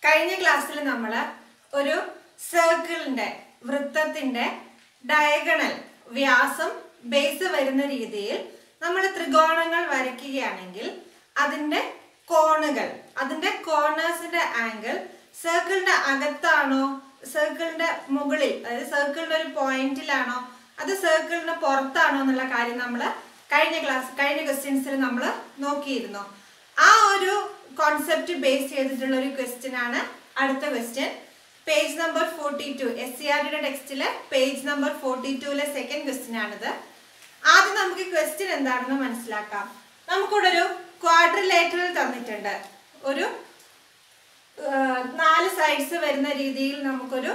കഴിഞ്ഞ ക്ലാസ്സിൽ നമ്മൾ ഒരു സർക്കിളിന്റെ വൃത്തത്തിന്റെ ഡയഗണൽ വ്യാസം ബേസ് വരുന്ന രീതിയിൽ നമ്മൾ ത്രികോണങ്ങൾ വരയ്ക്കുകയാണെങ്കിൽ അതിന്റെ കോണുകൾ അതിന്റെ കോർണേഴ്സിന്റെ ആംഗിൾ സർക്കിളിന്റെ അകത്താണോ സർക്കിളിന്റെ മുകളിൽ അതായത് സർക്കിളിന്റെ ഒരു പോയിന്റിലാണോ അത് സർക്കിളിന് പുറത്താണോ എന്നുള്ള കാര്യം നമ്മൾ കഴിഞ്ഞ ക്ലാസ് കഴിഞ്ഞ ക്വസ്റ്റ്യൻസിൽ നമ്മൾ നോക്കിയിരുന്നു ആ ഒരു കോൺസെപ്റ്റ് ബേസ് ചെയ്തിട്ടുള്ള ഒരു ക്വസ്റ്റ്യൻ ആണ് അടുത്ത question page number forty two S C R ഡിയുടെ ടെക്സ്റ്റിലെ പേജ് നമ്പർ ഫോർട്ടി ടുവിലെ സെക്കൻഡ് ക്വസ്റ്റ്യൻ ആണിത് ആദ്യം നമുക്ക് ക്വസ്റ്റ്യൻ എന്താണെന്ന് മനസ്സിലാക്കാം നമുക്കിവിടെ ഒരു ക്വാഡ്രിലേറ്ററൽ തന്നിട്ടുണ്ട് ഒരു ഏഹ്, നാല് സൈഡ്സ് വരുന്ന രീതിയിൽ നമുക്കൊരു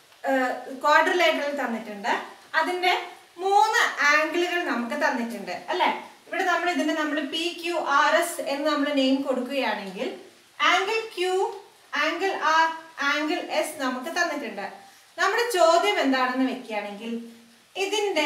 ക്വാഡ്രിലേറ്ററൽ തന്നിട്ടുണ്ട് അതിന്റെ മൂന്ന് ആംഗിളുകൾ നമുക്ക് തന്നിട്ടുണ്ട് അല്ലെ ഇവിടെ നമ്മൾ ഇതിന് നമ്മൾ പി ക്യു ആർ എസ് എന്ന് നമ്മൾ നെയിം കൊടുക്കുകയാണെങ്കിൽ angle Q angle R angle S നമുക്ക് തന്നിട്ടുണ്ട് നമ്മുടെ ചോദ്യം എന്താണെന്ന് വെക്കുകയാണെങ്കിൽ ഇതിന്റെ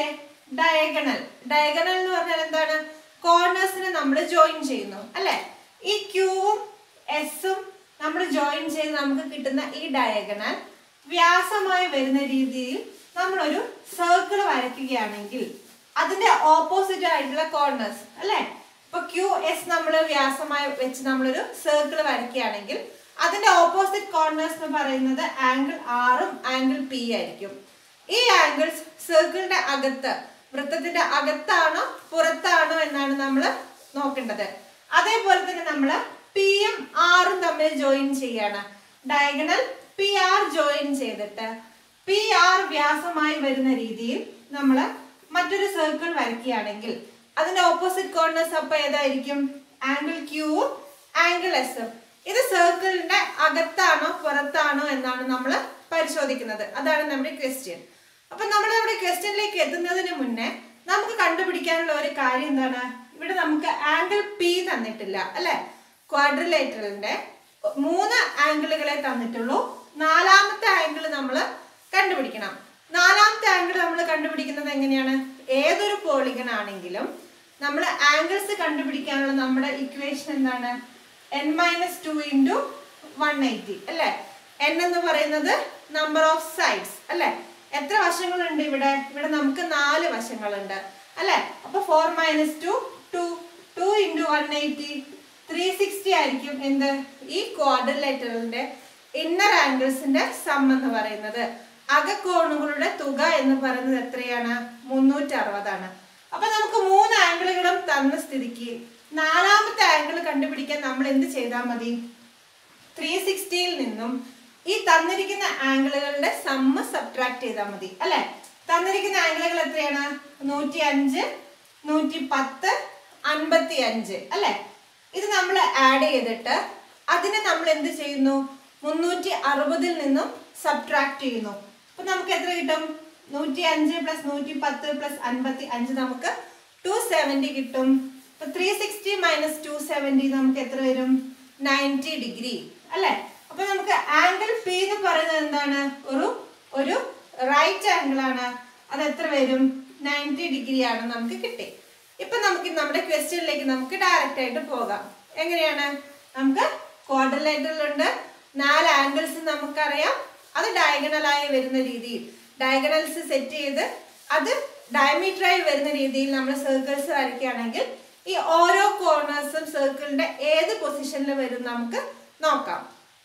ഡയഗണൽ ഡയഗണൽ എന്ന് പറഞ്ഞാൽ എന്താണ് കോർണേഴ്സിനെ നമ്മൾ ജോയിൻ ചെയ്യുന്നു അല്ലെ ഈ ക്യൂവും എസും നമ്മൾ ജോയിൻ ചെയ്ത് നമുക്ക് കിട്ടുന്ന ഈ ഡയഗണൽ വ്യാസമായി വരുന്ന രീതിയിൽ നമ്മളൊരു സർക്കിൾ വരയ്ക്കുകയാണെങ്കിൽ അതിന്റെ ഓപ്പോസിറ്റ് ആയിട്ടുള്ള കോർണേഴ്സ് അല്ലെ ഇപ്പൊ ക്യു എസ് നമ്മൾ വ്യാസമായി വെച്ച് നമ്മളൊരു സർക്കിൾ വരയ്ക്കുകയാണെങ്കിൽ അതിന്റെ ഓപ്പോസിറ്റ് കോർണേഴ്സ് എന്ന് പറയുന്നത് ആംഗിൾ ആറും ആംഗിൾ പി ആയിരിക്കും ഈ ആംഗിൾസ് സർക്കിളിന്റെ അകത്ത് വൃത്തത്തിന്റെ അകത്താണോ പുറത്താണോ എന്നാണ് നമ്മൾ നോക്കേണ്ടത് അതേപോലെ തന്നെ നമ്മൾ പിയും ആറും തമ്മിൽ ജോയിൻ ചെയ്യാണ് ഡയഗണൽ പി ആർ ജോയിൻ ചെയ്തിട്ട് പി ആർ വ്യാസമായി വരുന്ന രീതിയിൽ നമ്മൾ മറ്റൊരു സർക്കിൾ വരയ്ക്കുകയാണെങ്കിൽ അതിന്റെ ഓപ്പോസിറ്റ് കോർണേഴ്സ് അപ്പൊ ഏതായിരിക്കും ആംഗിൾ ക്യൂവും ആംഗിൾ എസും ഇത് സർക്കിളിന്റെ അകത്താണോ പുറത്താണോ എന്നാണ് നമ്മൾ പരിശോധിക്കുന്നത് അതാണ് നമ്മുടെ ക്വസ്റ്റ്യൻ അപ്പൊ നമ്മൾ നമ്മുടെ ക്വസ്റ്റ്യനിലേക്ക് എത്തുന്നതിന് മുന്നേ നമുക്ക് കണ്ടുപിടിക്കാനുള്ള ഒരു കാര്യം എന്താണ് ഇവിടെ നമുക്ക് ആംഗിൾ പി തന്നിട്ടില്ല അല്ലെ ക്വാഡ്രിലേറ്ററിന്റെ മൂന്ന് ആംഗിളുകളെ തന്നിട്ടുള്ളൂ നാലാമത്തെ ആംഗിൾ നമ്മൾ കണ്ടുപിടിക്കണം നാലാമത്തെ ആംഗിൾ നമ്മൾ കണ്ടുപിടിക്കുന്നത് എങ്ങനെയാണ് ഏതൊരു പോളിഗൺ ആണെങ്കിലും നമ്മൾ ആംഗിൾസ് കണ്ടുപിടിക്കാനുള്ള നമ്മുടെ ഇക്വേഷൻ എന്താണ് N minus two into one eighty അല്ലേ എൻ എന്ന് പറയുന്നത് നമ്പർ ഓഫ് സൈഡ്സ് അല്ലേ എത്ര വശങ്ങളുണ്ട് ഇവിടെ ഇവിടെ നമുക്ക് നാല് വശങ്ങളുണ്ട് അല്ലേ അപ്പൊ four minus two two two into one eighty three sixty ആയിരിക്കും എന്ത് ഈ ക്വാഡ്രിലേറ്ററിന്റെ ഇന്നർ ആംഗിൾസിന്റെ സം എന്ന് പറയുന്നത് അകക്കോണുകളുടെ തുക എന്ന് പറയുന്നത് എത്രയാണ് മുന്നൂറ്റി അറുപതാണ് അപ്പൊ നമുക്ക് മൂന്ന് ആംഗിളുകളും തന്ന സ്ഥിതിക്ക് നാലാമത്തെ ആംഗിൾ കണ്ടുപിടിക്കാൻ നമ്മൾ എന്ത് ചെയ്താൽ മതി ത്രീ സിക്സ്റ്റിയിൽ നിന്നും ഈ തന്നിരിക്കുന്ന ആംഗിളുകളുടെ സമ്മ സബ്ട്രാക്ട് ചെയ്താൽ മതി അല്ലെ തന്നിരിക്കുന്ന ആംഗിളുകൾ എത്രയാണ് നൂറ്റി അഞ്ച് നൂറ്റി പത്ത് അൻപത്തി അഞ്ച് അല്ലെ ഇത് നമ്മൾ ആഡ് ചെയ്തിട്ട് അതിനെ നമ്മൾ എന്ത് ചെയ്യുന്നു മുന്നൂറ്റി അറുപതിൽ നിന്നും സബ്ട്രാക്ട് ചെയ്യുന്നു അപ്പൊ നമുക്ക് എത്ര കിട്ടും നൂറ്റി അഞ്ച് പ്ലസ് നൂറ്റി പത്ത് പ്ലസ് അൻപത്തി അഞ്ച് നമുക്ക് ടു സെവൻറ്റി കിട്ടും അപ്പൊ three sixty minus two seventy നമുക്ക് എത്ര വരും നയൻറ്റി ഡിഗ്രി അല്ലെ അപ്പൊ നമുക്ക് ആംഗിൾ പി എന്ന് പറയുന്നത് എന്താണ് ഒരു ഒരു റൈറ്റ് ആംഗിൾ ആണ് അത് എത്ര വരും നയൻറ്റി ഡിഗ്രി ആണ് നമുക്ക് കിട്ടി ഇപ്പൊ നമുക്ക് നമ്മുടെ ക്വസ്റ്റ്യനിലേക്ക് നമുക്ക് ഡയറക്റ്റ് ആയിട്ട് പോകാം എങ്ങനെയാണ് നമുക്ക് ക്വാഡ്രിലേറ്ററിലുണ്ട് നാല് ആംഗിൾസ് നമുക്കറിയാം അത് ഡയഗണലായി വരുന്ന രീതിയിൽ ഡയഗണൽസ് സെറ്റ് ചെയ്ത് അത് ഡയമീറ്ററായി വരുന്ന രീതിയിൽ നമ്മൾ സർക്കിൾസ് വരയ്ക്കുകയാണെങ്കിൽ ഈ ഓരോ കോർണേഴ്സും സർക്കിളിന്റെ ഏത് പൊസിഷനിൽ വരും നമുക്ക് നോക്കാം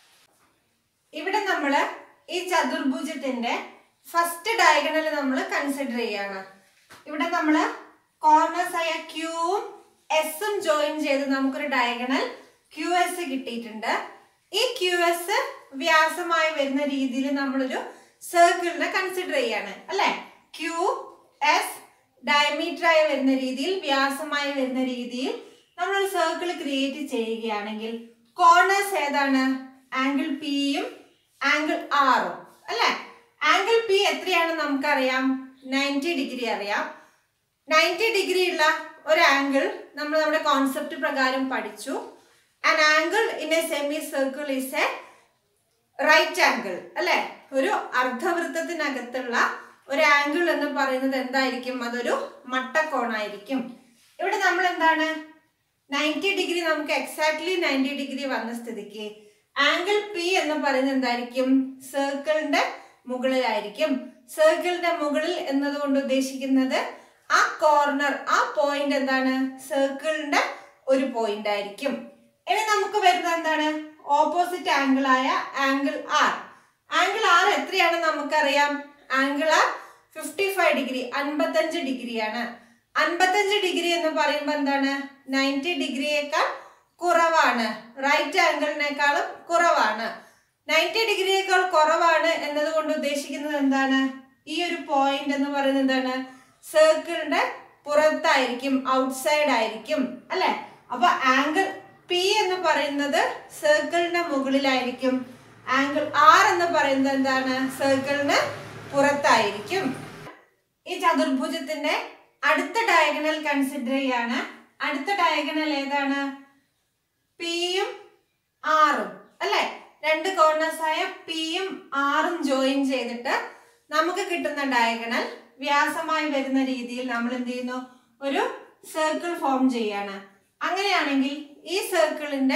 ഇവിടെ നമ്മൾ ഈ ചതുർഭുജത്തിന്റെ ഫസ്റ്റ് ഡയഗണൽ നമ്മൾ കൺസിഡർ ചെയ്യാണ് ഇവിടെ നമ്മൾ കോർണേഴ്സ് ആയ ക്യൂവും എസും ജോയിൻ ചെയ്ത് നമുക്കൊരു ഡയഗണൽ ക്യു എസ് കിട്ടിയിട്ടുണ്ട് ഈ ക്യു എസ് വ്യാസമായി വരുന്ന രീതിയിൽ നമ്മളൊരു സർക്കിളിനെ കൺസിഡർ ചെയ്യാണ് അല്ലെ ക്യൂ എസ് ഡയമീറ്റർ ആയി വരുന്ന രീതിയിൽ വ്യാസമായി വരുന്ന രീതിയിൽ നമ്മളൊരു സർക്കിൾ ക്രിയേറ്റ് ചെയ്യുകയാണെങ്കിൽ കോർണേഴ്സ് ഏതാണ് ആംഗിൾ പിയും ആംഗിൾ ആറും അല്ലെ ആംഗിൾ പി എത്രയാണ് നമുക്കറിയാം നയൻറ്റി ഡിഗ്രി അറിയാം നയൻറ്റി ഡിഗ്രി ഉള്ള ഒരു ആംഗിൾ നമ്മൾ നമ്മുടെ കോൺസെപ്റ്റ് പ്രകാരം പഠിച്ചു an angle in a semi circle is a right angle അല്ലെ ഒരു അർദ്ധവൃത്തത്തിനകത്തുള്ള ഒരു ആംഗിൾ എന്ന് പറയുന്നത് എന്തായിരിക്കും അതൊരു മട്ടക്കോണായിരിക്കും ഇവിടെ നമ്മൾ എന്താണ് നയൻറ്റി ഡിഗ്രി നമുക്ക് എക്സാക്ട്ലി നയൻറ്റി ഡിഗ്രി വന്ന സ്ഥിതിക്ക് ആംഗിൾ പി എന്ന് പറയുന്നത് എന്തായിരിക്കും സർക്കിളിന്റെ മുകളിലായിരിക്കും സർക്കിളിന്റെ മുകളിൽ എന്നതുകൊണ്ട് ഉദ്ദേശിക്കുന്നത് ആ കോർണർ ആ പോയിന്റ് എന്താണ് സർക്കിളിന്റെ ഒരു പോയിന്റ് ആയിരിക്കും ഇനി നമുക്ക് വരുന്നത് എന്താണ് ഓപ്പോസിറ്റ് ആംഗിൾ ആയ ആംഗിൾ ആർ ആംഗിൾ ആർ എത്രയാണ് നമുക്കറിയാം angle R fifty five degree അൻപത്തഞ്ച് ഡിഗ്രിയാണ് അൻപത്തഞ്ച് ഡിഗ്രി എന്ന് പറയുമ്പോൾ എന്താണ് നയൻറ്റി ഡിഗ്രിയേക്കാൾ കുറവാണ് റൈറ്റ് ആംഗിളിനേക്കാളും കുറവാണ് നയൻറ്റി ഡിഗ്രിയേക്കാൾ കുറവാണ് എന്നതുകൊണ്ട് ഉദ്ദേശിക്കുന്നത് എന്താണ് ഈ ഒരു പോയിന്റ് എന്ന് പറയുന്നത് എന്താണ് സർക്കിളിന്റെ പുറത്തായിരിക്കും ഔട്ട്സൈഡ് ആയിരിക്കും അല്ലെ അപ്പൊ ആംഗിൾ പി എന്ന് പറയുന്നത് സർക്കിളിന്റെ മുകളിലായിരിക്കും ആംഗിൾ ആർ എന്ന് പറയുന്നത് എന്താണ് സർക്കിളിന് പുറത്തായിരിക്കും ഈ ചതുർഭുജത്തിന്റെ അടുത്ത ഡയഗണൽ കൺസിഡർ ചെയ്യാണ് അടുത്ത ഡയഗണൽ ഏതാണ് പിയും ആറും അല്ലെ രണ്ട് കോർണേഴ്സ് ആയ പിയും ആറും ജോയിൻ ചെയ്തിട്ട് നമുക്ക് കിട്ടുന്ന ഡയഗണൽ വ്യാസമായി വരുന്ന രീതിയിൽ നമ്മൾ എന്ത് ചെയ്യുന്നു ഒരു സർക്കിൾ ഫോം ചെയ്യാണ് അങ്ങനെയാണെങ്കിൽ ഈ സർക്കിളിന്റെ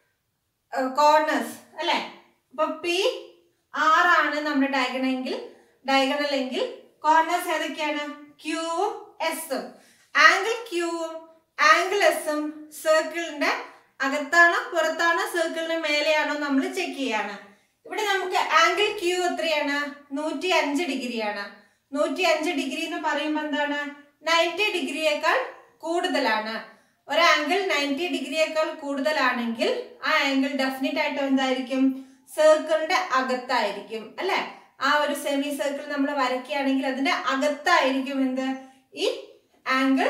കോർണേഴ്സ് അല്ലെ അപ്പൊ പി ആറാണ് നമ്മുടെ ഡയഗണൽ എങ്കിൽ ഡയഗണൽ എങ്കിൽ കോർണേഴ്സ് ഏതൊക്കെയാണ് ക്യൂവും എസും ആംഗിൾ ക്യൂവും ആംഗിൾ എസും സർക്കിളിന്റെ അകത്താണോ പുറത്താണോ സർക്കിളിന് മേലെയാണോ നമ്മൾ ചെക്ക് ചെയ്യാണ് ഇവിടെ നമുക്ക് ആംഗിൾ ക്യൂ എത്രയാണ് നൂറ്റി അഞ്ച് ഡിഗ്രിയാണ് നൂറ്റി അഞ്ച് ഡിഗ്രി എന്ന് പറയുമ്പോൾ എന്താണ് നയൻറ്റി ഡിഗ്രിയേക്കാൾ കൂടുതലാണ് ഒരു ആംഗിൾ നയൻറ്റി ഡിഗ്രിയേക്കാൾ കൂടുതലാണെങ്കിൽ ആ ആംഗിൾ ഡെഫിനറ്റ് ആയിട്ട് എന്തായിരിക്കും സർക്കിളിന്റെ അകത്തായിരിക്കും അല്ലെ ആ ഒരു സെമി സർക്കിൾ നമ്മൾ വരയ്ക്കുകയാണെങ്കിൽ അതിന്റെ അകത്തായിരിക്കും എന്ത് ഈ ആംഗിൾ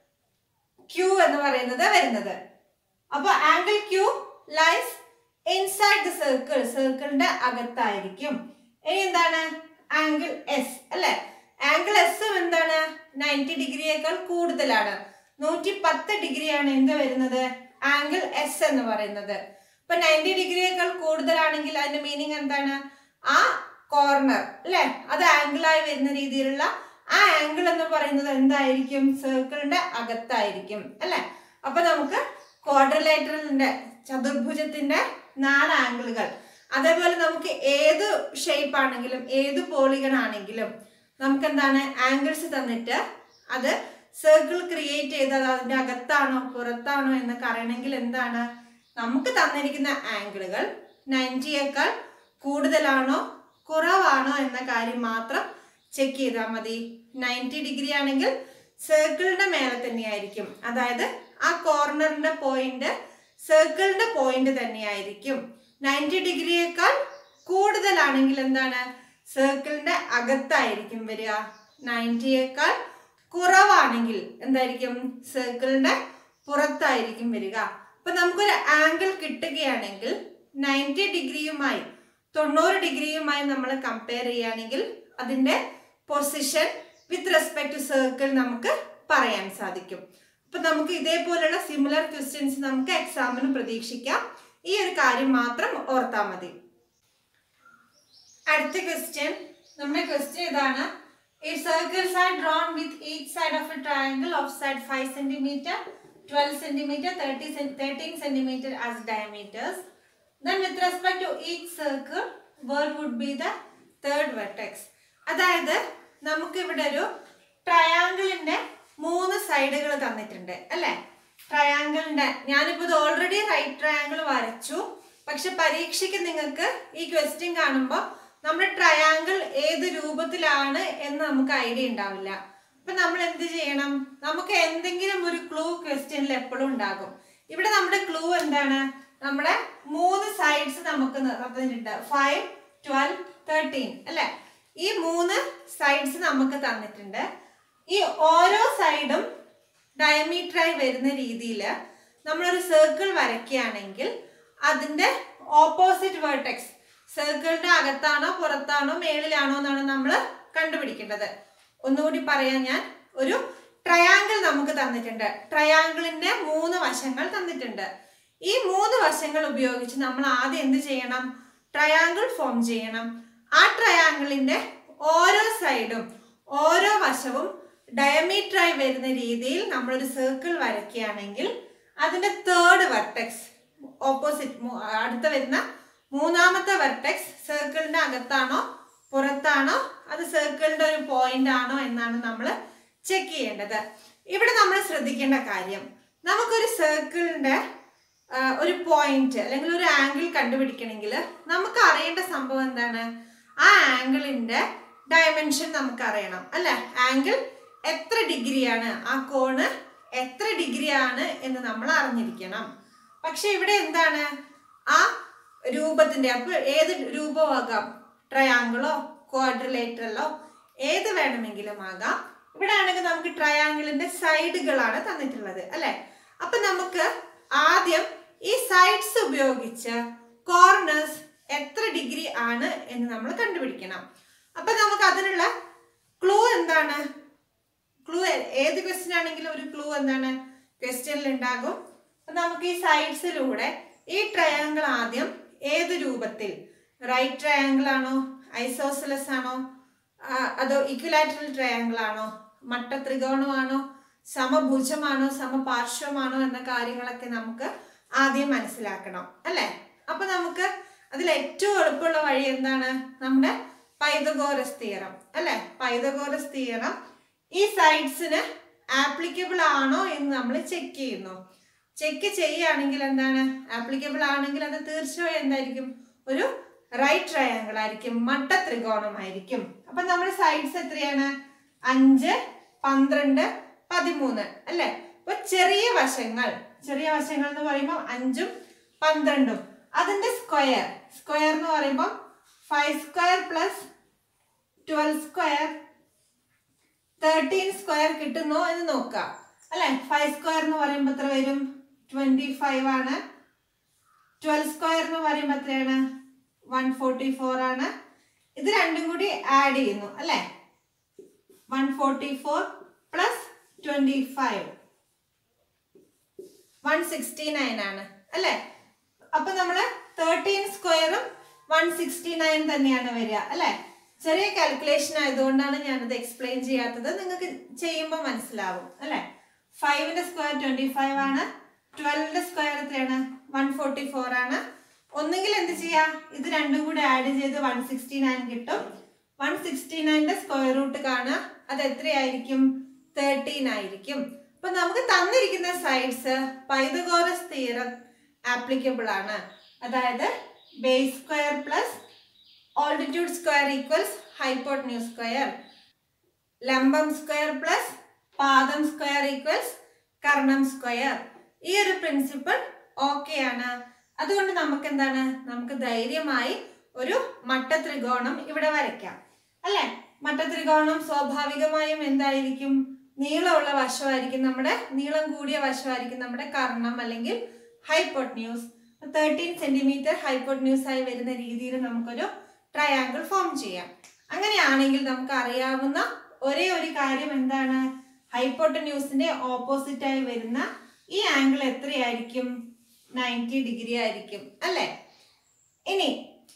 ക്യൂ എന്ന് പറയുന്നത് വരുന്നത് അപ്പൊ angle Q lies inside the circle സർക്കിളിന്റെ അകത്തായിരിക്കും ഇനി എന്താണ് ആംഗിൾ എസ് അല്ലെ ആംഗിൾ എസ് എന്താണ് നയൻറ്റി ഡിഗ്രിയേക്കാൾ കൂടുതലാണ് നൂറ്റി പത്ത് ഡിഗ്രിയാണ് എന്ത് വരുന്നത് ആംഗിൾ എസ് എന്ന് പറയുന്നത് ഇപ്പൊ നയൻറ്റി ഡിഗ്രിയേക്കാൾ കൂടുതലാണെങ്കിൽ അതിന്റെ മീനിങ് എന്താണ് ആ കോർണർ അല്ലെ അത് ആംഗിളായി വരുന്ന രീതിയിലുള്ള ആ ആംഗിൾ എന്ന് പറയുന്നത് എന്തായിരിക്കും സർക്കിളിന്റെ അകത്തായിരിക്കും അല്ലെ അപ്പൊ നമുക്ക് ക്വാഡ്രിലേറ്ററലിന്റെ ചതുർഭുജത്തിന്റെ നാല് ആംഗിളുകൾ അതേപോലെ നമുക്ക് ഏത് ഷേപ്പ് ആണെങ്കിലും ഏത് പോളിഗൺ ആണെങ്കിലും നമുക്ക് എന്താണ് ആംഗിൾസ് തന്നിട്ട് അത് സർക്കിൾ ക്രിയേറ്റ് ചെയ്തത് അതിന്റെ അകത്താണോ പുറത്താണോ എന്നൊക്കെ അറിയണമെങ്കിൽ എന്താണ് നമുക്ക് തന്നിരിക്കുന്ന ആംഗിളുകൾ നയൻറ്റിയേക്കാൾ കൂടുതലാണോ കുറവാണോ എന്ന കാര്യം മാത്രം ചെക്ക് ചെയ്താൽ മതി നയൻറ്റി ഡിഗ്രി ആണെങ്കിൽ സർക്കിളിന്റെ മേലെ തന്നെയായിരിക്കും അതായത് ആ കോർണറിന്റെ പോയിന്റ് സർക്കിളിന്റെ പോയിന്റ് തന്നെയായിരിക്കും നയൻറ്റി ഡിഗ്രിയേക്കാൾ കൂടുതലാണെങ്കിൽ എന്താണ് സർക്കിളിന്റെ അകത്തായിരിക്കും വരിക നയൻറ്റിയേക്കാൾ കുറവാണെങ്കിൽ എന്തായിരിക്കും സർക്കിളിന്റെ പുറത്തായിരിക്കും വരിക അപ്പൊ നമുക്കൊരു ആംഗിൾ കിട്ടുകയാണെങ്കിൽ നയൻറ്റി ഡിഗ്രിയുമായി തൊണ്ണൂറ് ഡിഗ്രിയുമായി നമ്മൾ കമ്പയർ ചെയ്യുകയാണെങ്കിൽ അതിന്റെ position with respect to circle നമുക്ക് പറയാൻ സാധിക്കും അപ്പൊ നമുക്ക് ഇതേപോലുള്ള സിമിലർ ക്വസ്റ്റ്യൻസ് നമുക്ക് എക്സാമിന് പ്രതീക്ഷിക്കാം ഈ ഒരു കാര്യം മാത്രം ഓർത്താൽ മതി അടുത്ത ക്വസ്റ്റ്യൻ നമ്മുടെ ക്വസ്റ്റ്യൻ ഇതാണ് If circles are drawn with each side of a triangle of side 5 cm, 12 cm, 30 cen- 13 cm as diameters, then with respect to each circle, where would be the third vertex? അതായത് നമുക്ക് ഇവിടെ ഒരു ട്രയാങ്കിളിന്റെ മൂന്ന് സൈഡുകൾ തന്നിട്ടുണ്ട് അല്ലെ ട്രയാങ്കിളിന്റെ ഞാനിപ്പോ ഇത് ഓൾറെഡി റൈറ്റ് ട്രയാങ്കിൾ വരച്ചു പക്ഷെ പരീക്ഷയ്ക്ക് നിങ്ങൾക്ക് ഈ ക്വസ്റ്റ്യൻ കാണുമ്പോൾ നമ്മുടെ ട്രയാങ്കിൾ ഏത് രൂപത്തിലാണ് എന്ന് നമുക്ക് ഐഡിയ ഉണ്ടാവില്ല അപ്പൊ നമ്മൾ എന്ത് ചെയ്യണം നമുക്ക് എന്തെങ്കിലും ഒരു ക്ലൂ ക്വസ്റ്റ്യനിൽ എപ്പോഴും ഉണ്ടാകും ഇവിടെ നമ്മുടെ ക്ലൂ എന്താണ് നമ്മുടെ മൂന്ന് സൈഡ്സ് നമുക്ക് തന്നിട്ടുണ്ട് ഫൈവ് ട്വൽവ് തേർട്ടീൻ അല്ലെ ഈ മൂന്ന് സൈഡ്സ് നമുക്ക് തന്നിട്ടുണ്ട് ഈ ഓരോ സൈഡും ഡയമീറ്ററായി വരുന്ന രീതിയിൽ നമ്മളൊരു സർക്കിൾ വരയ്ക്കുകയാണെങ്കിൽ അതിന്റെ ഓപ്പോസിറ്റ് വേർട്ടെക്സ് സർക്കിളിന്റെ അകത്താണോ പുറത്താണോ മേളിലാണോ എന്നാണ് നമ്മൾ കണ്ടുപിടിക്കേണ്ടത് ഒന്നുകൂടി പറയാൻ ഞാൻ ഒരു ട്രയാങ്കിൾ നമുക്ക് തന്നിട്ടുണ്ട് ട്രയാങ്കിളിന്റെ മൂന്ന് വശങ്ങൾ തന്നിട്ടുണ്ട് ഈ മൂന്ന് വശങ്ങൾ ഉപയോഗിച്ച് നമ്മൾ ആദ്യം എന്ത് ചെയ്യണം ട്രയാങ്കിൾ ഫോം ചെയ്യണം ആ ട്രയാങ്കിളിന്റെ ഓരോ സൈഡും ഓരോ വശവും ഡയമീറ്ററായി വരുന്ന രീതിയിൽ നമ്മളൊരു സർക്കിൾ വരയ്ക്കുകയാണെങ്കിൽ അതിന്റെ തേർഡ് വെർട്ടെക്സ് ഓപ്പോസിറ്റ് അടുത്ത വരുന്ന മൂന്നാമത്തെ വെർട്ടെക്സ് സർക്കിളിന്റെ അകത്താണോ പുറത്താണോ അത് സർക്കിളിന്റെ ഒരു പോയിന്റ് ആണോ എന്നാണ് നമ്മൾ ചെക്ക് ചെയ്യേണ്ടത് ഇവിടെ നമ്മൾ ശ്രദ്ധിക്കേണ്ട കാര്യം നമുക്കൊരു സർക്കിളിന്റെ ആ, ഒരു പോയിന്റ് അല്ലെങ്കിൽ ഒരു ആംഗിൾ കണ്ടുപിടിക്കണമെങ്കിൽ നമുക്ക് അറിയേണ്ട സംഭവം എന്താണ് ആ ആംഗിളിന്റെ ഡയമെൻഷൻ നമുക്ക് അറിയണം അല്ലെ ആംഗിൾ എത്ര ഡിഗ്രിയാണ് ആ കോണ് എത്ര ഡിഗ്രിയാണ് എന്ന് നമ്മൾ അറിഞ്ഞിരിക്കണം പക്ഷെ ഇവിടെ എന്താണ് ആ രൂപത്തിന്റെ അപ്പൊ ഏത് രൂപമാകാം ട്രയാങ്കിളോ ക്വാഡ്രിലേറ്ററലോ ഏത് വേണമെങ്കിലും ആകാം ഇവിടെ ആണെങ്കിൽ നമുക്ക് ട്രയാങ്കിളിന്റെ സൈഡുകളാണ് തന്നിട്ടുള്ളത് അല്ലെ അപ്പൊ നമുക്ക് ആദ്യം ഈ സൈഡ്സ് ഉപയോഗിച്ച് കോർണേഴ്സ് എത്ര ഡിഗ്രി ആണ് എന്ന് നമ്മൾ കണ്ടുപിടിക്കണം അപ്പൊ നമുക്ക് അതിനുള്ള ക്ലൂ എന്താണ് ക്ലൂ ഏത് ക്വസ്റ്റ്യൻ ആണെങ്കിലും ഒരു ക്ലൂ എന്താണ് ക്വസ്റ്റ്യനിൽ ഉണ്ടാകും അപ്പൊ നമുക്ക് ഈ സൈഡ്സിലൂടെ ഈ ട്രയാങ്കിൾ ആദ്യം ഏത് രൂപത്തിൽ റൈറ്റ് ട്രയാങ്കിൾ ആണോ ഐസോസിലസ് ആണോ ആ, അതോ ഇക്വലാറ്ററൽ ട്രയാങ്കിൾ ആണോ മട്ട ത്രികോണമാണോ സമഭുജമാണോ സമപാർശ്വമാണോ എന്ന കാര്യങ്ങളൊക്കെ നമുക്ക് ആദ്യം മനസ്സിലാക്കണം അല്ലേ അപ്പൊ നമുക്ക് അതിൽ ഏറ്റവും എളുപ്പമുള്ള വഴി എന്താണ് നമ്മുടെ പൈതഗോറസ് തിയറം അല്ലെ പൈതഗോറസ് തിയറം ഈ സൈഡ്സിന് ആപ്ലിക്കബിൾ ആണോ എന്ന് നമ്മൾ ചെക്ക് ചെയ്യുന്നു ചെക്ക് ചെയ്യുകയാണെങ്കിൽ എന്താണ് ആപ്ലിക്കബിൾ ആണെങ്കിൽ അത് തീർച്ചയായും എന്തായിരിക്കും ഒരു റൈറ്റ് ട്രയാങ്കിൾ ആയിരിക്കും മട്ട ത്രികോണമായിരിക്കും അപ്പൊ നമ്മുടെ സൈഡ്സ് എത്രയാണ് അഞ്ച് പന്ത്രണ്ട് പതിമൂന്ന് അല്ലെ അപ്പൊ ചെറിയ വശങ്ങൾ ചെറിയ വശങ്ങൾ എന്ന് പറയുമ്പോൾ അഞ്ചും പന്ത്രണ്ടും അതിന്റെ സ്ക്വയർ സ്ക്വയർ എന്ന് പറയുമ്പോൾ five square plus twelve square thirteen square കിട്ടുന്നോ എന്ന് നോക്കാം അല്ലെ ഫൈവ് സ്ക്വയർ എന്ന് പറയുമ്പോൾ എത്ര വരും ട്വന്റി ഫൈവ് ആണ് ട്വൽവ് സ്ക്വയർ എന്ന് പറയുമ്പോൾ എത്രയാണ് വൺ ഫോർട്ടി ഫോർ ആണ് ഇത് രണ്ടും കൂടി ആഡ് ചെയ്യുന്നു അല്ലെ one forty four plus twenty five one sixty nine ആണ് അല്ലെ അപ്പൊ നമ്മള് തേർട്ടീൻ സ്ക്വയറും വൺ സിക്സ്റ്റി നയൻ തന്നെയാണ് വരിക അല്ലെ ചെറിയ കാൽക്കുലേഷൻ ആയതുകൊണ്ടാണ് ഞാനത് എക്സ്പ്ലെയിൻ ചെയ്യാത്തത് നിങ്ങൾക്ക് ചെയ്യുമ്പോൾ മനസ്സിലാവും അല്ലെ ഫൈവിന്റെ സ്ക്വയർ ട്വന്റി ഫൈവ് ആണ് ട്വൽവിന്റെ സ്ക്വയർ എത്രയാണ് വൺ ഫോർട്ടി ഫോർ ആണ് ഒന്നുകിൽ എന്ത് ചെയ്യാം ഇത് രണ്ടും കൂടെ ആഡ് ചെയ്ത് വൺ സിക്സ്റ്റി നയൻ കിട്ടും വൺ സിക്സ്റ്റി നയൻ്റെ സ്ക്വയർ റൂട്ട് കാണുക അത് എത്രയായിരിക്കും തേർട്ടീൻ ആയിരിക്കും അപ്പൊ നമുക്ക് തന്നിരിക്കുന്ന സൈഡ്സ് പൈതഗോറസ് തിയറം ആപ്ലിക്കബിൾ ആണ് അതായത് base square plus altitude square equals hypotenuse square ലംബം സ്ക്വയർ പ്ലസ് പാദം സ്ക്വയർ ഈക്വൽസ് കർണം സ്ക്വയർ ഈ ഒരു പ്രിൻസിപ്പിൾ ഓക്കെ ആണ് അതുകൊണ്ട് നമുക്ക് എന്താണ് നമുക്ക് ധൈര്യമായി ഒരു മട്ട ത്രികോണം ഇവിടെ വരയ്ക്കാം അല്ലെ മട്ട ത്രികോണം സ്വാഭാവികമായും എന്തായിരിക്കും നീളമുള്ള വശമായിരിക്കും നമ്മുടെ നീളം കൂടിയ വശമായിരിക്കും നമ്മുടെ കർണം അല്ലെങ്കിൽ ഹൈപ്പോട്ന്യൂസ് തേർട്ടീൻ സെന്റിമീറ്റർ ഹൈപ്പോട്ന്യൂസ് ആയി വരുന്ന രീതിയിൽ നമുക്കൊരു ട്രയാങ്കിൾ ഫോം ചെയ്യാം അങ്ങനെയാണെങ്കിൽ നമുക്ക് അറിയാവുന്ന ഒരേ ഒരു കാര്യം എന്താണ് ഹൈപ്പോട്ടന്യൂസിന്റെ ഓപ്പോസിറ്റ് ആയി വരുന്ന ഈ ആംഗിൾ എത്രയായിരിക്കും നയൻറ്റി ഡിഗ്രി ആയിരിക്കും അല്ലേ ഇനി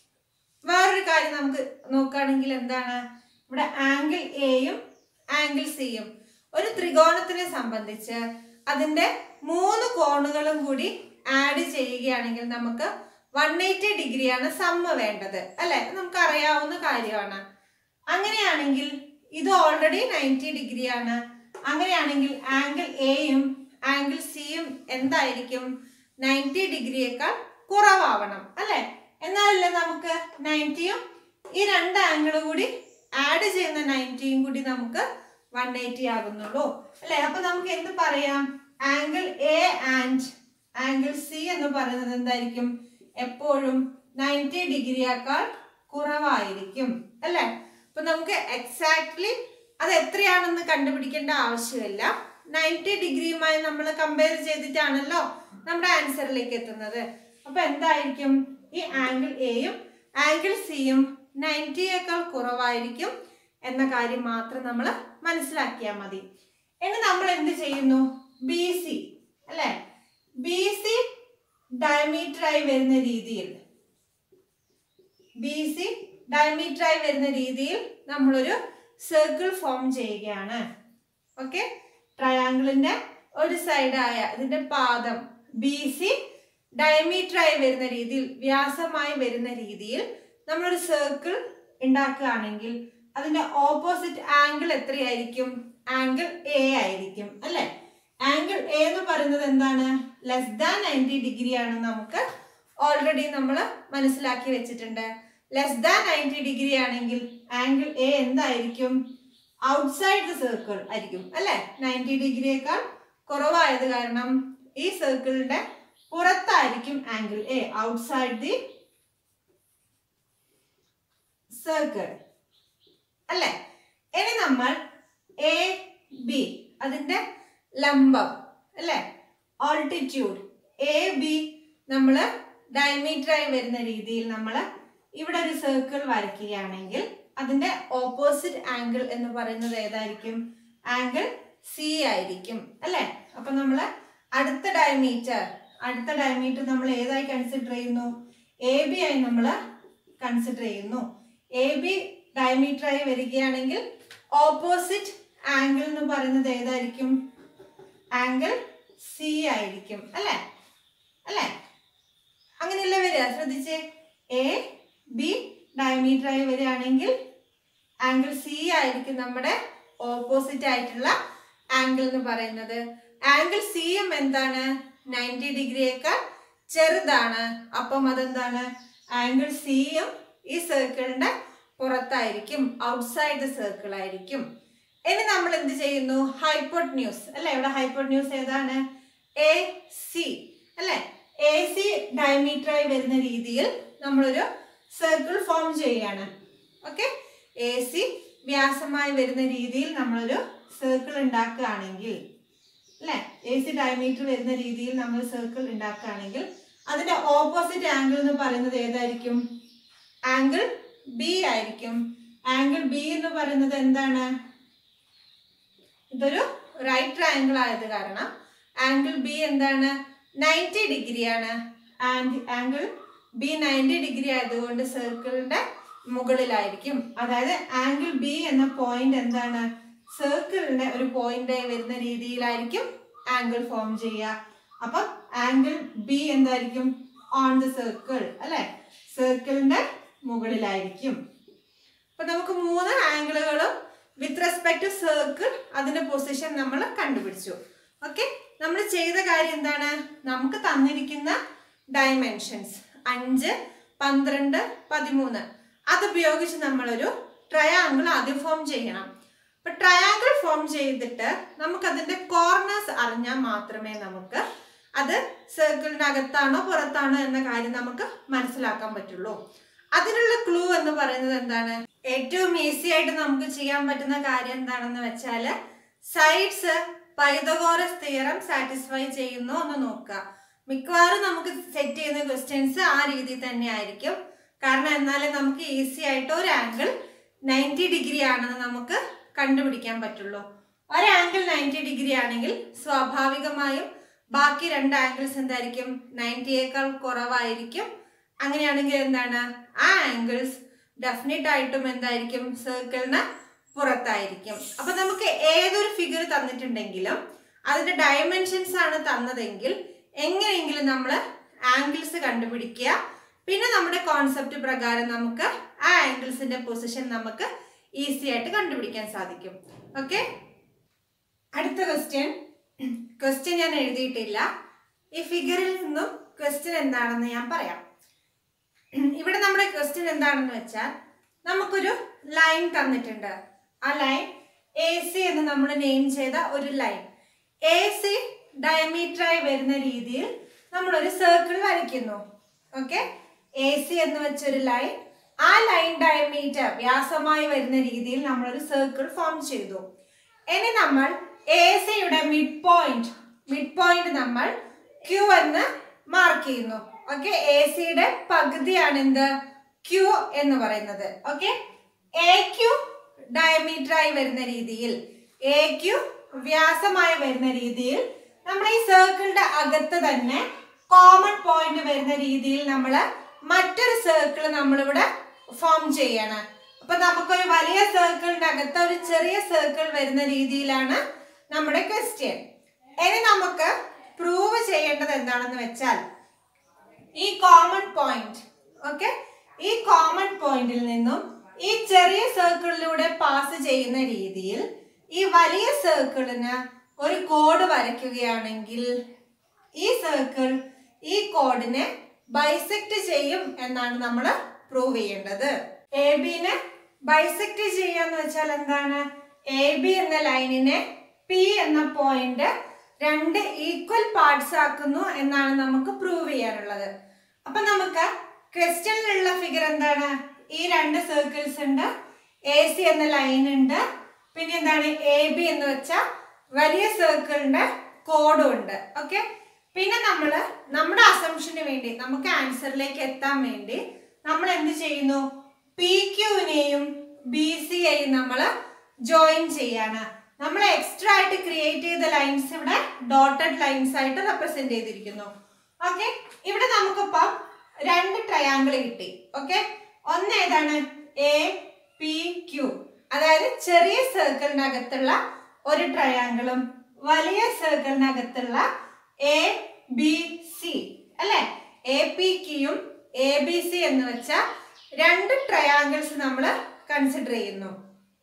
വേറൊരു കാര്യം നമുക്ക് നോക്കുകയാണെങ്കിൽ എന്താണ് ഇവിടെ ആംഗിൾ എയും ആംഗിൾ സിയും ഒരു ത്രികോണത്തിനെ സംബന്ധിച്ച് അതിന്റെ മൂന്ന് കോണുകളും കൂടി ആഡ് ചെയ്യുകയാണെങ്കിൽ നമുക്ക് വൺ എയ്റ്റി ഡിഗ്രിയാണ് സമ്മ് വേണ്ടത് അല്ലെ നമുക്ക് അറിയാവുന്ന കാര്യമാണ് അങ്ങനെയാണെങ്കിൽ ഇത് ഓൾറെഡി നയൻറ്റി ഡിഗ്രിയാണ് അങ്ങനെയാണെങ്കിൽ ആംഗിൾ എയും ആംഗിൾ സിയും എന്തായിരിക്കും നയൻറ്റി ഡിഗ്രിയേക്കാൾ കുറവാവണം അല്ലെ എന്നാലല്ലേ നമുക്ക് നയൻറ്റിയും ഈ രണ്ട് ആംഗിൾ കൂടി ആഡ് ചെയ്യുന്ന നയൻറ്റിയും കൂടി നമുക്ക് വൺ എയ്റ്റി ആകുന്നുള്ളൂ അല്ലെ അപ്പൊ നമുക്ക് എന്ത് പറയാം angle A and angle C എന്ന് പറയുന്നത് എന്തായിരിക്കും എപ്പോഴും നയൻറ്റി ഡിഗ്രിയേക്കാൾ കുറവായിരിക്കും അല്ലെ അപ്പൊ നമുക്ക് എക്സാക്ട്ലി അത് എത്രയാണെന്ന് കണ്ടുപിടിക്കേണ്ട ആവശ്യമില്ല നയൻറ്റി ഡിഗ്രിയുമായി നമ്മൾ കമ്പയർ ചെയ്തിട്ടാണല്ലോ നമ്മുടെ ആൻസറിലേക്ക് എത്തുന്നത് അപ്പൊ എന്തായിരിക്കും ഈ ആംഗിൾ എയും ആംഗിൾ സിയും നയൻറ്റിയേക്കാൾ കുറവായിരിക്കും എന്ന കാര്യം മാത്രം നമ്മൾ മനസ്സിലാക്കിയാൽ മതി ഇനി നമ്മൾ എന്ത് ചെയ്യുന്നു ബി സി അല്ലെ ബി സി ഡയമീറ്ററായി വരുന്ന രീതിയിൽ ബി സി ഡയമീറ്ററായി വരുന്ന രീതിയിൽ നമ്മളൊരു സർക്കിൾ ഫോം ചെയ്യുകയാണ് ഓക്കെ ട്രയാങ്കിളിന്റെ ഒരു സൈഡായ ഇതിന്റെ പാദം ബി സി ഡയമീറ്റർ ആയി വരുന്ന രീതിയിൽ വ്യാസമായി വരുന്ന രീതിയിൽ നമ്മളൊരു സർക്കിൾ ഉണ്ടാക്കുകയാണെങ്കിൽ അതിന്റെ ഓപ്പോസിറ്റ് ആംഗിൾ എത്രയായിരിക്കും ആംഗിൾ എ ആയിരിക്കും അല്ലെ ആംഗിൾ എ എന്ന് പറയുന്നത് എന്താണ് ലെസ് ദാൻ നയൻറ്റി ഡിഗ്രി ആണ് നമുക്ക് ഓൾറെഡി നമ്മൾ മനസ്സിലാക്കി വെച്ചിട്ടുണ്ട് ലെസ് ദാൻ നയൻറ്റി ഡിഗ്രി ആണെങ്കിൽ ആംഗിൾ എ എന്തായിരിക്കും ഔട്ട്സൈഡ് ദ സർക്കിൾ ആയിരിക്കും അല്ലെ നയൻറ്റി ഡിഗ്രിയേക്കാൾ കുറവായത് കാരണം ഈ സർക്കിളിന്റെ പുറത്തായിരിക്കും angle A outside the circle അല്ലെ ഇനി നമ്മൾ എ ബി അതിന്റെ ലംബം അല്ലെ ഓൾട്ടിറ്റ്യൂഡ് എ ബി നമ്മൾ ഡയമീറ്ററായി വരുന്ന രീതിയിൽ നമ്മൾ ഇവിടെ ഒരു സർക്കിൾ വരയ്ക്കുകയാണെങ്കിൽ അതിന്റെ ഓപ്പോസിറ്റ് ആംഗിൾ എന്ന് പറയുന്നത് ഏതായിരിക്കും ആംഗിൾ സി ആയിരിക്കും അല്ലെ അപ്പൊ നമ്മൾ അടുത്ത ഡയമീറ്റർ അടുത്ത ഡയമീറ്റർ നമ്മൾ ഏതായി കൺസിഡർ ചെയ്യുന്നു എ ബി ആയി നമ്മൾ കൺസിഡർ ചെയ്യുന്നു എ ബി ഡയമീറ്റർ ആയി വരികയാണെങ്കിൽ ഓപ്പോസിറ്റ് ആംഗിൾ എന്ന് പറയുന്നത് ഏതായിരിക്കും ആംഗിൾ സി ആയിരിക്കും അല്ലേ അല്ലേ അങ്ങനെയല്ല വരിക ശ്രദ്ധിച്ചേ എ ബി ഡയമീറ്റർ ആയി വരികയാണെങ്കിൽ ആംഗിൾ സി ആയിരിക്കും നമ്മുടെ ഓപ്പോസിറ്റ് ആയിട്ടുള്ള ആംഗിൾ എന്ന് പറയുന്നത് ആംഗിൾ സി എം എന്താണ് നയൻറ്റി ഡിഗ്രിയേക്കാൾ ചെറുതാണ് അപ്പം അതെന്താണ് ആംഗിൾ സി എം ഈ സർക്കിളിന്റെ പുറത്തായിരിക്കും ഔട്ട്സൈഡ് ദ സർക്കിൾ ആയിരിക്കും ഇനി നമ്മൾ എന്ത് ചെയ്യുന്നു ഹൈപ്പോട്ട് ന്യൂസ് അല്ലെ ഇവിടെ ഹൈപ്പോട്ട് ന്യൂസ് ഏതാണ് എ സി അല്ലെ എ സി ഡയമീറ്ററായി വരുന്ന രീതിയിൽ നമ്മളൊരു സർക്കിൾ ഫോം ചെയ്യാണ് ഓക്കെ എ സി വ്യാസമായി വരുന്ന രീതിയിൽ നമ്മളൊരു സർക്കിൾ ഉണ്ടാക്കുകയാണെങ്കിൽ അല്ലെ എ സി ഡയമീറ്റർ വരുന്ന രീതിയിൽ നമ്മൾ സർക്കിൾ ഉണ്ടാക്കുകയാണെങ്കിൽ അതിന്റെ ഓപ്പോസിറ്റ് ആംഗിൾ എന്ന് പറയുന്നത് ഏതായിരിക്കും ആംഗിൾ ബി ആയിരിക്കും ആംഗിൾ ബി എന്ന് പറയുന്നത് എന്താണ് ഇതൊരു റൈറ്റ് ട്രയാങ്കിൾ ആയത് കാരണം ആംഗിൾ ബി എന്താണ് നയൻറ്റി ഡിഗ്രിയാണ് ആംഗിൾ ബി നയൻറ്റി ഡിഗ്രി ആയതുകൊണ്ട് സർക്കിളിന്റെ മുകളിലായിരിക്കും അതായത് ആംഗിൾ ബി എന്ന പോയിന്റ് എന്താണ് സർക്കിളിന്റെ ഒരു പോയിന്റ് വരുന്ന രീതിയിലായിരിക്കും ആംഗിൾ ഫോം ചെയ്യുക അപ്പം ആംഗിൾ ബി എന്തായിരിക്കും ഓൺ ദ സർക്കിൾ അല്ലെ സർക്കിളിന്റെ മുകളിലായിരിക്കും അപ്പൊ നമുക്ക് മൂന്ന് ആംഗിളുകളും വിത്ത് റെസ്പെക്ട് ടു സർക്കിൾ അതിന്റെ പൊസിഷൻ നമ്മൾ കണ്ടുപിടിച്ചു ഓക്കെ നമ്മൾ ചെയ്ത കാര്യം എന്താണ് നമുക്ക് തന്നിരിക്കുന്ന ഡയമെൻഷൻസ് അഞ്ച് പന്ത്രണ്ട് പതിമൂന്ന് അതുപയോഗിച്ച് നമ്മളൊരു ട്രയാങ്കിൾ ആദ്യം ഫോം ചെയ്യണം അപ്പൊ ട്രയാങ്കിൾ ഫോം ചെയ്തിട്ട് നമുക്ക് അതിന്റെ കോർണേഴ്സ് അറിഞ്ഞാൽ മാത്രമേ നമുക്ക് അത് സർക്കിളിന്റെ അകത്താണോ പുറത്താണോ എന്ന കാര്യം നമുക്ക് മനസ്സിലാക്കാൻ പറ്റുള്ളൂ അതിനുള്ള ക്ലൂ എന്ന് പറയുന്നത് എന്താണ് ഏറ്റവും ഈസി ആയിട്ട് നമുക്ക് ചെയ്യാൻ പറ്റുന്ന കാര്യം എന്താണെന്ന് വെച്ചാല് സൈഡ്സ് പൈതഗോറസ് തിയറം സാറ്റിസ്ഫൈ ചെയ്യുന്നു എന്ന് നോക്കുക മിക്കവാറും നമുക്ക് സെറ്റ് ചെയ്യുന്ന ക്വസ്റ്റ്യൻസ് ആ രീതിയിൽ തന്നെ ആയിരിക്കും കാരണം എന്നാലേ നമുക്ക് ഈസി ആയിട്ട് ഒരു ആംഗിൾ നയൻറ്റി ഡിഗ്രി ആണെന്ന് നമുക്ക് കണ്ടുപിടിക്കാൻ പറ്റുള്ളൂ ഒരു ആംഗിൾ നയൻറ്റി ഡിഗ്രി ആണെങ്കിൽ സ്വാഭാവികമായും ബാക്കി രണ്ട് ആംഗിൾസ് എന്തായിരിക്കും നയൻറ്റിയേക്കാൾ കുറവായിരിക്കും അങ്ങനെയാണെങ്കിൽ എന്താണ് ആ ആംഗിൾസ് ഡെഫിനറ്റ് ആയിട്ടും എന്തായിരിക്കും സർക്കിളിന് പുറത്തായിരിക്കും അപ്പൊ നമുക്ക് ഏതൊരു ഫിഗർ തന്നിട്ടുണ്ടെങ്കിലും അതിന്റെ ഡയമെൻഷൻസ് ആണ് തന്നതെങ്കിൽ എങ്ങനെയെങ്കിലും നമ്മൾ ആംഗിൾസ് കണ്ടുപിടിക്കുക പിന്നെ നമ്മുടെ കോൺസെപ്റ്റ് പ്രകാരം നമുക്ക് ആ ആംഗിൾസിന്റെ പൊസിഷൻ നമുക്ക് ഈസി ആയിട്ട് കണ്ടുപിടിക്കാൻ സാധിക്കും ഓക്കെ അടുത്ത ക്വസ്റ്റ്യൻ ക്വസ്റ്റ്യൻ ഞാൻ എഴുതിയിട്ടില്ല ഈ ഫിഗറിൽ നിന്നും ക്വസ്റ്റ്യൻ എന്താണെന്ന് ഞാൻ പറയാം ഇവിടെ നമ്മുടെ ക്വസ്റ്റ്യൻ എന്താണെന്ന് വെച്ചാൽ നമുക്കൊരു ലൈൻ തന്നിട്ടുണ്ട് ആ ലൈൻ എ സി എന്ന് നമ്മൾ നെയിം ചെയ്ത ഒരു ലൈൻ എ സി ഡയമീറ്ററായി വരുന്ന രീതിയിൽ നമ്മളൊരു സർക്കിൾ വരയ്ക്കുന്നു ഓക്കെ എ സി എന്ന് വെച്ചൊരു ലൈൻ ആ ലൈൻ ഡയമീറ്റർ വ്യാസമായി വരുന്ന രീതിയിൽ നമ്മളൊരു സർക്കിൾ ഫോം ചെയ്തു ഇനി നമ്മൾ എ സിയുടെ മിഡ് പോയിന്റ് മിഡ് പോയിന്റ് നമ്മൾ ക്യൂ എന്ന് മാർക്ക് ചെയ്യുന്നു ഓക്കെ എ സിയുടെ പകുതിയാണ് എന്ത് ക്യൂ എന്ന് പറയുന്നത് ഓക്കെ എ ക്യൂ ഡയമീറ്റർ ആയി വരുന്ന രീതിയിൽ എ ക്യൂ വ്യാസമായി വരുന്ന രീതിയിൽ നമ്മൾ ഈ സർക്കിളിന്റെ അകത്ത് തന്നെ കോമൺ പോയിന്റ് വരുന്ന രീതിയിൽ നമ്മൾ മറ്റൊരു സർക്കിൾ നമ്മളിവിടെ ഫോം ചെയ്യണം അപ്പൊ നമുക്കൊരു വലിയ സർക്കിളിന്റെ അകത്ത് ഒരു ചെറിയ സർക്കിൾ വരുന്ന രീതിയിലാണ് നമ്മുടെ ക്വസ്റ്റ്യൻ ഇനി നമുക്ക് പ്രൂവ് ചെയ്യേണ്ടത് എന്താണെന്ന് വെച്ചാൽ ഈ കോമൺ പോയിന്റ് ഓക്കെ ഈ കോമൺ പോയിന്റിൽ നിന്നും ഈ ചെറിയ സർക്കിളിലൂടെ പാസ് ചെയ്യുന്ന രീതിയിൽ ഈ വലിയ സർക്കിളിന് ഒരു കോഡ് വരയ്ക്കുകയാണെങ്കിൽ ഈ സർക്കിൾ ഈ കോഡിനെ ബൈസെക്ട് ചെയ്യും എന്നാണ് നമ്മൾ പ്രൂവ് ചെയ്യേണ്ടത് എ ബിനെ ബൈസെക്ട് ചെയ്യാന്ന് വെച്ചാൽ എന്താണ് എ ബി എന്ന ലൈനിനെ പി എന്ന പോയിന്റ് രണ്ട് ഈക്വൽ പാർട്സ് ആക്കുന്നു എന്നാണ് നമുക്ക് പ്രൂവ് ചെയ്യാനുള്ളത് അപ്പൊ നമുക്ക് ക്വസ്റ്റ്യനിലുള്ള ഫിഗർ എന്താണ് ഈ രണ്ട് സർക്കിൾസ് ഉണ്ട് എ സി എന്ന ലൈൻ ഉണ്ട് പിന്നെ എന്താണ് എ ബി എന്ന് വെച്ചാൽ വലിയ സർക്കിളിന്റെ കോഡും ഉണ്ട് ഓക്കെ പിന്നെ നമ്മൾ നമ്മുടെ അസംഷന് വേണ്ടി നമുക്ക് ആൻസറിലേക്ക് എത്താൻ വേണ്ടി നമ്മൾ എന്ത് ചെയ്യുന്നു പി ക്യൂവിനെയും ബി സിയെയും നമ്മൾ ജോയിൻ ചെയ്യാണ് നമ്മൾ എക്സ്ട്രാ ആയിട്ട് ക്രിയേറ്റ് ചെയ്ത ലൈൻസ് ഇവിടെ ഡോട്ടഡ് ലൈൻസ് ആയിട്ട് റെപ്രസെന്റ് ചെയ്തിരിക്കുന്നു ഓക്കെ ഇവിടെ നമുക്കിപ്പം രണ്ട് ട്രയാങ്കിൾ കിട്ടി ഓക്കെ ഒന്ന് ഏതാണ് എ പി ക്യു അതായത് ചെറിയ സർക്കിളിനകത്തുള്ള ഒരു ട്രയാങ്കിളും വലിയ സർക്കിളിനകത്തുള്ള എ ബി സി അല്ലെ എ പി ക്യൂയും എ ബി സി എന്ന് വെച്ചാൽ രണ്ട് ട്രയാങ്കിൾസ് നമ്മൾ കൺസിഡർ ചെയ്യുന്നു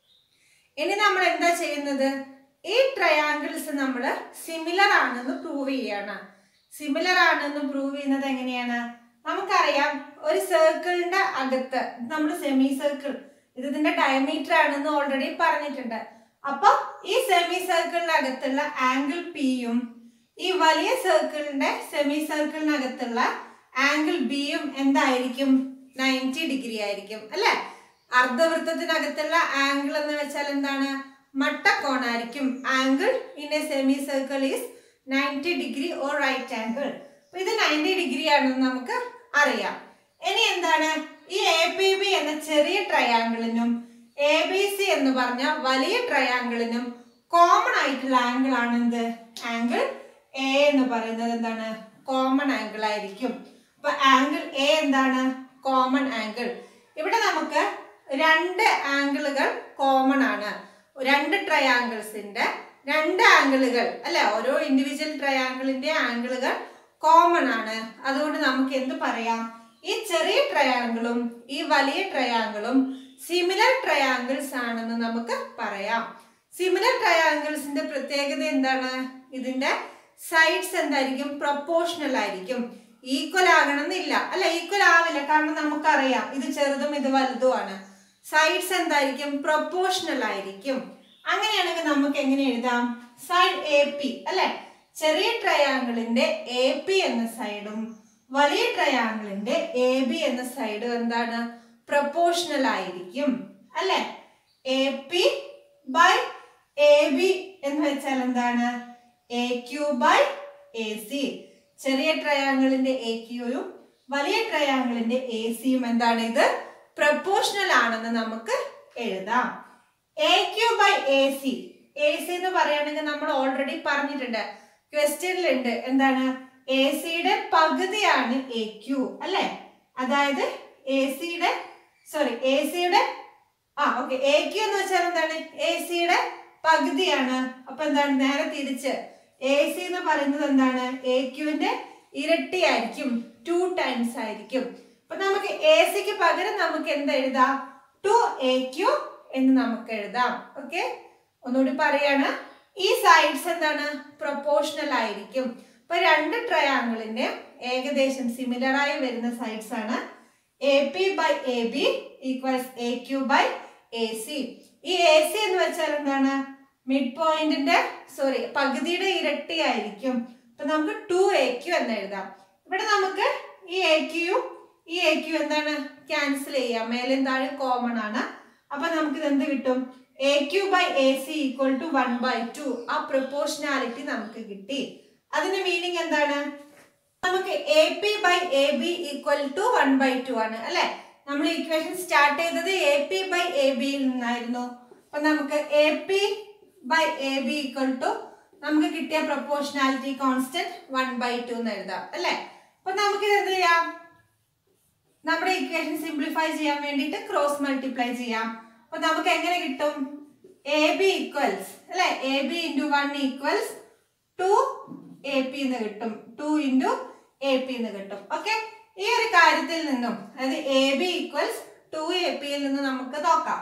ഇനി നമ്മൾ എന്താ ചെയ്യുന്നത് ഈ ട്രയാങ്കിൾസ് നമ്മൾ സിമിലർ ആണെന്ന് പ്രൂവ് ചെയ്യാണ് സിമിലർ ആണെന്ന് പ്രൂവ് ചെയ്യുന്നത് എങ്ങനെയാണ് നമുക്കറിയാം ഒരു സർക്കിളിന്റെ അകത്ത് നമ്മൾ സെമി സർക്കിൾ ഇത് ഇതിന്റെ ഡയമീറ്റർ ആണെന്ന് ഓൾറെഡി പറഞ്ഞിട്ടുണ്ട് അപ്പൊ ഈ സെമി സർക്കിളിനകത്തുള്ള ആംഗിൾ പിയും ഈ വലിയ സർക്കിളിന്റെ സെമി സർക്കിളിനകത്തുള്ള ആംഗിൾ ബിയും എന്തായിരിക്കും നയൻറ്റി ഡിഗ്രി ആയിരിക്കും അല്ലെ അർദ്ധവൃത്തത്തിനകത്തുള്ള ആംഗിൾ എന്ന് വെച്ചാൽ എന്താണ് മട്ടക്കോണായിരിക്കും angle in a semi circle is ninety degree or right angle അപ്പൊ ഇത് നയൻറ്റി ഡിഗ്രി ആണെന്ന് നമുക്ക് അറിയാം ഇനി എന്താണ് ഈ എ പി ബി എന്ന ചെറിയ ട്രയാങ്കിളിനും എ ബി സി എന്ന് പറഞ്ഞ വലിയ ട്രയാങ്കിളിനും കോമൺ ആയിട്ടുള്ള ആംഗിൾ ആണ് എന്ത് ആംഗിൾ എ എന്ന് പറയുന്നത് എന്താണ് കോമൺ ആംഗിൾ ആയിരിക്കും അപ്പൊ ആംഗിൾ എ എന്താണ് കോമൺ ആംഗിൾ ഇവിടെ നമുക്ക് രണ്ട് ആംഗിളുകൾ കോമൺ ആണ് രണ്ട് ട്രയാങ്കിൾസിന്റെ രണ്ട് ആംഗിളുകൾ അല്ലെ ഓരോ ഇൻഡിവിജ്വൽ ട്രയാങ്കിളിന്റെ ആംഗിളുകൾ കോമൺ ആണ് അതുകൊണ്ട് നമുക്ക് എന്ത് പറയാം ഈ ചെറിയ ട്രയാങ്കിളും ഈ വലിയ ട്രയാങ്കിളും സിമിലർ ട്രയാങ്കിൾസ് ആണെന്ന് നമുക്ക് പറയാം സിമിലർ ട്രയാങ്കിൾസിന്റെ പ്രത്യേകത എന്താണ് ഇതിന്റെ സൈഡ്സ് എന്തായിരിക്കും പ്രൊപ്പോർഷണൽ ആയിരിക്കും ഈക്വൽ ആകണമെന്നില്ല അല്ല ഈക്വൽ ആവില്ല കാരണം നമുക്കറിയാം ഇത് ചെറുതും ഇത് വലുതുമാണ് സൈഡ്സ് എന്തായിരിക്കും പ്രൊപ്പോർഷണൽ ആയിരിക്കും അങ്ങനെയാണെങ്കിൽ നമുക്ക് എങ്ങനെ എഴുതാം സൈഡ് എ പി അല്ലെ ചെറിയ ട്രയാങ്കിളിന്റെ എ പി എന്ന സൈഡും വലിയ ട്രയാങ്കിളിന്റെ എ ബി എന്ന സൈഡും എന്താണ് പ്രൊപ്പോർഷണൽ ആയിരിക്കും അല്ലെ A P by A B എന്ന് വെച്ചാൽ എന്താണ് A Q by A C ചെറിയ ട്രയാങ്കിളിന്റെ എ ക്യൂയും വലിയ ട്രയാങ്കിളിന്റെ എ സിയും എന്താണ് ഇത് പ്രപ്പോർഷണൽ ആണെന്ന് നമുക്ക് എഴുതാം A Q by A C A C എന്ന് പറയുകയാണെങ്കിൽ നമ്മൾ ഓൾറെഡി പറഞ്ഞിട്ടുണ്ട് ക്വസ്റ്റ്യനിലുണ്ട് എന്താണ് എ സിയുടെ പകുതിയാണ് എ ക്യു അല്ലെ അതായത് എ സിയുടെ സോറി എ സിയുടെ ആ ഓക്കെ എ ക്യു എന്ന് വെച്ചാൽ എന്താണ് എ സിയുടെ പകുതിയാണ് അപ്പൊ എന്താണ് നേരെ തിരിച്ച് എ സി എന്ന് പറയുന്നത് എന്താണ് എ ക്യുവിന്റെ ഇരട്ടിയായിരിക്കും ടു ടൈംസ് ആയിരിക്കും അപ്പൊ നമുക്ക് എ സിക്ക് പകരം നമുക്ക് എന്ത് എഴുതാം ടു എ ക്യു എന്ന് നമുക്ക് എഴുതാം ഓക്കെ ഒന്നുകൂടി പറയാണ് ഈ സൈഡ്സ് എന്താണ് പ്രൊപ്പോർഷണൽ ആയിരിക്കും ഇപ്പൊ രണ്ട് ട്രയാങ്കിളിന്റെ ഏകദേശം സിമിലർ ആയി വരുന്ന സൈഡ്സ് ആണ് A P by A B equals A Q by A C ഈ എ സി എന്ന് വെച്ചാൽ എന്താണ് മിഡ് പോയിന്റിന്റെ സോറി പകുതിയുടെ ഇരട്ടി ആയിരിക്കും അപ്പൊ നമുക്ക് ടു എ ക്യു എന്ന് എഴുതാം ഇവിടെ നമുക്ക് ഈ എ ക്യു ഈ എ ക്യു എന്താണ് ക്യാൻസൽ ചെയ്യാം മേലും താഴെ കോമൺ ആണ് അപ്പൊ നമുക്ക് ഇത് എന്ത് കിട്ടും A Q by A C equal to one by two ആ പ്രൊപ്പോർഷനാലിറ്റി നമുക്ക് കിട്ടി അതിന്റെ മീനിങ് എന്താണ് നമുക്ക് A P by A B equal to one by two ആണ് അല്ലെ നമ്മൾ ഇക്വേഷൻ സ്റ്റാർട്ട് ചെയ്തത് എ പി ബൈ എ ബിയിൽ നിന്നായിരുന്നു അപ്പൊ നമുക്ക് A P by A B equal to നമുക്ക് കിട്ടിയ proportionality constant one by two എന്ന് എഴുതാം അല്ലെ അപ്പൊ നമുക്ക് ഇത് എന്ത് ചെയ്യാം നമ്മുടെ ഇക്വേഷൻ സിംപ്ലിഫൈ ചെയ്യാൻ വേണ്ടിയിട്ട് ക്രോസ് മൾട്ടിപ്ലൈ ചെയ്യാം അപ്പൊ നമുക്ക് എങ്ങനെ കിട്ടും എ ബി ഈക്വൽസ് അല്ലെ A B into one equals to A P എന്ന് കിട്ടും ടു ഇൻറ്റു എ പി എന്ന് കിട്ടും ഓക്കെ ഈ ഒരു കാര്യത്തിൽ നിന്നും അതായത് A B equals to A പിയിൽ നിന്ന് നമുക്ക് നോക്കാം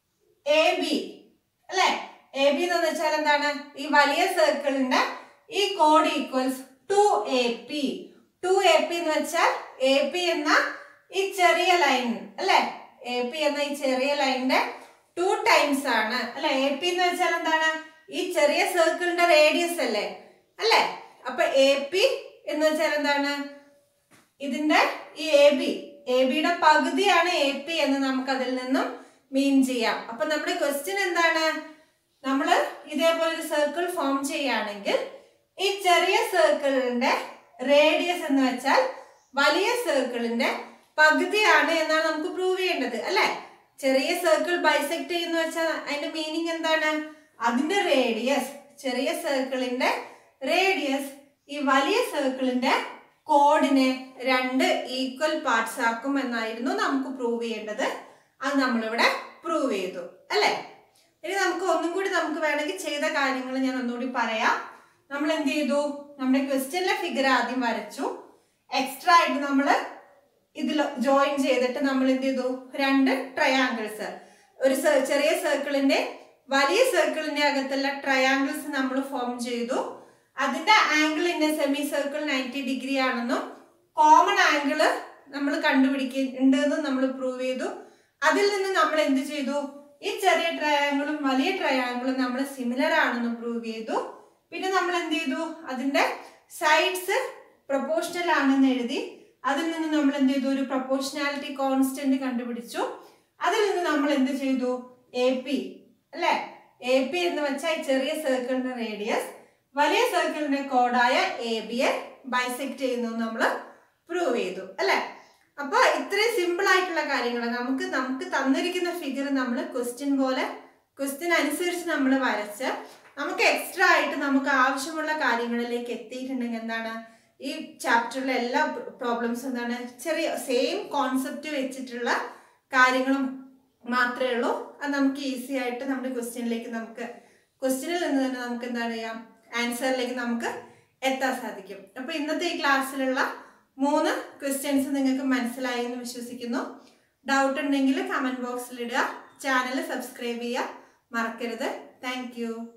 എ ബി അല്ലെ എ ബി എന്ന് വെച്ചാൽ എന്താണ് ഈ വലിയ സർക്കിളിന്റെ ഈ കോഡ് equals to A P two A P എന്ന് വെച്ചാൽ എ പി എന്ന ഈ ചെറിയ ലൈൻ അല്ലെ എ പി എന്ന ഈ ചെറിയ ലൈനിന്റെ ടു ടൈംസ് ആണ് അല്ലെ എ പി എന്ന് വെച്ചാൽ എന്താണ് ഈ ചെറിയ സർക്കിളിന്റെ റേഡിയസ് അല്ലേ അല്ലെ അപ്പൊ എ പി എന്ന് വെച്ചാൽ എന്താണ് ഇതിന്റെ ഈ എ ബി എ ബിയുടെ പകുതിയാണ് എ പി എന്ന് നമുക്ക് അതിൽ നിന്നും മീൻ ചെയ്യാം അപ്പൊ നമ്മുടെ ക്വസ്റ്റ്യൻ എന്താണ് നമ്മൾ ഇതേപോലെ ഒരു സർക്കിൾ ഫോം ചെയ്യുകയാണെങ്കിൽ ഈ ചെറിയ സർക്കിളിന്റെ റേഡിയസ് എന്ന് വെച്ചാൽ വലിയ സർക്കിളിന്റെ പകുതിയാണ് എന്നാണ് നമുക്ക് പ്രൂവ് ചെയ്യേണ്ടത് അല്ലെ ചെറിയ സർക്കിൾ ബൈസെക്ട് ചെയ്യുന്ന വെച്ചാൽ അതിന്റെ മീനിങ് എന്താണ് അതിന്റെ റേഡിയസ് ചെറിയ സർക്കിളിന്റെ റേഡിയസ് ഈ വലിയ സർക്കിളിന്റെ കോഡിനെ രണ്ട് ഈക്വൽ പാർട്സ് ആക്കും എന്നായിരുന്നു നമുക്ക് പ്രൂവ് ചെയ്യേണ്ടത് അത് നമ്മളിവിടെ പ്രൂവ് ചെയ്തു അല്ലേ ഇനി നമുക്ക് ഒന്നും കൂടി നമുക്ക് വേണമെങ്കിൽ ചെയ്ത കാര്യങ്ങൾ ഞാൻ ഒന്നുകൂടി പറയാം നമ്മൾ എന്ത് ചെയ്തു നമ്മുടെ ക്വസ്റ്റ്യനിലെ ഫിഗർ ആദ്യം വരച്ചു എക്സ്ട്രാ ആയിട്ട് നമ്മൾ ഇതിൽ ജോയിൻ ചെയ്തിട്ട് നമ്മൾ എന്ത് ചെയ്തു രണ്ട് ട്രയാങ്കിൾസ് ഒരു cir- ചെറിയ സർക്കിളിന്റെ വലിയ സർക്കിളിന്റെ അകത്തുള്ള ട്രയാങ്കിൾസ് നമ്മൾ ഫോം ചെയ്തു അതിന്റെ angle in semi circle ninety degree ആണെന്നും കോമൺ ആംഗിള് നമ്മൾ കണ്ടുപിടിക്കുന്നുണ്ടെന്നും നമ്മൾ പ്രൂവ് ചെയ്തു അതിൽ നിന്ന് നമ്മൾ എന്ത് ചെയ്തു ഈ ചെറിയ ട്രയാങ്കിളും വലിയ ട്രയാങ്കിളും നമ്മൾ സിമിലർ ആണെന്ന് പ്രൂവ് ചെയ്തു പിന്നെ നമ്മൾ എന്ത് ചെയ്തു അതിന്റെ സൈഡ്സ് പ്രൊപ്പോർഷണൽ ആണെന്ന് എഴുതി അതിൽ നിന്ന് നമ്മൾ എന്ത് ചെയ്തു ഒരു പ്രൊപ്പോർഷണാലിറ്റി കോൺസ്റ്റന്റ് കണ്ടുപിടിച്ചു അതിൽ നിന്ന് നമ്മൾ എന്ത് ചെയ്തു എ പി അല്ലെ എ പി എന്ന് വെച്ചാൽ ഈ ചെറിയ സർക്കിളിന്റെ റേഡിയസ് വലിയ സർക്കിളിന്റെ കോഡായ എ ബിയെ ബൈസെക്ട് ചെയ്യുന്നു നമ്മൾ പ്രൂവ് ചെയ്തു അല്ലെ അപ്പൊ ഇത്രയും സിമ്പിൾ ആയിട്ടുള്ള കാര്യങ്ങൾ നമുക്ക് നമുക്ക് തന്നിരിക്കുന്ന ഫിഗർ നമ്മൾ ക്വസ്റ്റ്യൻ പോലെ ക്വസ്റ്റ്യൻ അനുസരിച്ച് നമ്മൾ വരച്ച് നമുക്ക് എക്സ്ട്രാ ആയിട്ട് നമുക്ക് ആവശ്യമുള്ള കാര്യങ്ങളിലേക്ക് എത്തിയിട്ടുണ്ടെങ്കിൽ എന്താണ് ഈ ചാപ്റ്ററിലെ എല്ലാ പ്രോബ്ലംസ് എന്താണ് ചെറിയ സെയിം കോൺസെപ്റ്റ് വെച്ചിട്ടുള്ള കാര്യങ്ങളും മാത്രമേ ഉള്ളൂ അത് നമുക്ക് ഈസി ആയിട്ട് നമ്മുടെ ക്വസ്റ്റ്യനിലേക്ക് നമുക്ക് ക്വസ്റ്റ്യനിൽ നിന്ന് തന്നെ നമുക്ക് എന്താണ് ചെയ്യാം ആൻസറിലേക്ക് നമുക്ക് എത്താൻ സാധിക്കും അപ്പൊ ഇന്നത്തെ ഈ ക്ലാസ്സിലുള്ള മൂന്ന് ക്വസ്റ്റ്യൻസ് നിങ്ങൾക്ക് മനസ്സിലായി എന്ന് വിശ്വസിക്കുന്നു ഡൗട്ട് ഉണ്ടെങ്കിൽ കമന്റ് ബോക്സിൽ ഇടുക ചാനൽ സബ്സ്ക്രൈബ് ചെയ്യുക മറക്കരുത് താങ്ക്